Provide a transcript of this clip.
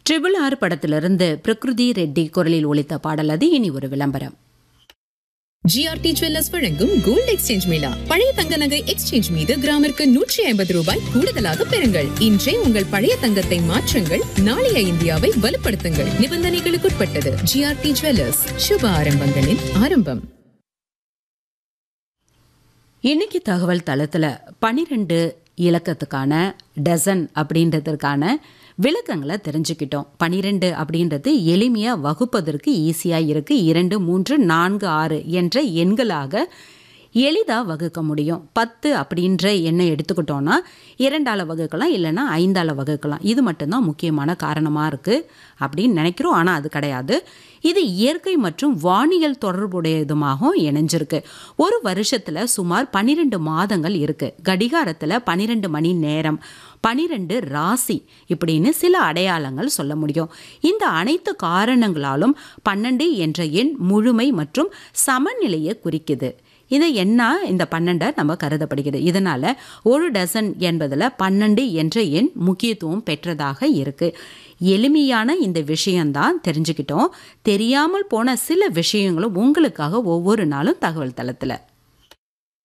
triple R படத்திலிருந்து பிரகிருதி ரெட்டி குரலில் ஒலித்த பாடல் அது இனி ஒரு விளம்பரம் ஜிஆர்டி ஜுவல்லர்ஸ் வழங்கும் கோல்ட் எக்ஸ்சேஞ்ச் மேளா பழைய தங்க நகை எக்ஸ்சேஞ்ச் மீது கிராமிற்கு நூற்றி ஐம்பது ரூபாய் கூடுதலாக பெறுங்கள் இன்றே உங்கள் பழைய தங்கத்தை மாற்றுங்கள் நாளைய இந்தியாவை வலுப்படுத்துங்கள் நிபந்தனைகளுக்குட்பட்டது ஜிஆர்டி ஜுவல்லர்ஸ் சுப ஆரம்பங்களின் ஆரம்பம் இன்னைக்கு தகவல் தளத்தில் பனிரெண்டு இலக்கத்துக்கான டசன் அப்படின்றதுக்கான விளக்கங்களை தெரிஞ்சுக்கிட்டோம் பனிரெண்டு அப்படின்றது எளிமையாக வகுப்பதற்கு ஈஸியாக இருக்குது இரண்டு மூன்று நான்கு ஆறு என்ற எண்களாக எளிதாக வகுக்க முடியும் பத்து அப்படின்ற எண்ணை எடுத்துக்கிட்டோன்னா இரண்டால் வகுக்கலாம் இல்லைன்னா ஐந்தால் வகுக்கலாம் இது மட்டும்தான் முக்கியமான காரணமாக இருக்குது அப்படின்னு நினைக்கிறோம் ஆனால் அது கிடையாது இது இயற்கை மற்றும் வானியல் தொடர்புடையதுமாகவும் இணைஞ்சிருக்கு ஒரு வருஷத்தில் சுமார் பன்னிரெண்டு மாதங்கள் இருக்குது கடிகாரத்தில் பன்னிரெண்டு மணி நேரம் பனிரெண்டு ராசி இப்படின்னு சில அடையாளங்கள் சொல்ல முடியும் இந்த அனைத்து காரணங்களாலும் பன்னெண்டு என்ற எண் முழுமை மற்றும் சமநிலையை குறிக்குது இது என்ன இந்த பன்னெண்டை நம்ம கருதப்படுகிறது இதனால் ஒரு டசன் என்பதில் பன்னெண்டு என்ற எண் முக்கியத்துவம் பெற்றதாக இருக்குது எளிமையான இந்த விஷயந்தான் தெரிஞ்சுக்கிட்டோம் தெரியாமல் போன சில விஷயங்களும் உங்களுக்காக ஒவ்வொரு நாளும் தகவல் தளத்தில்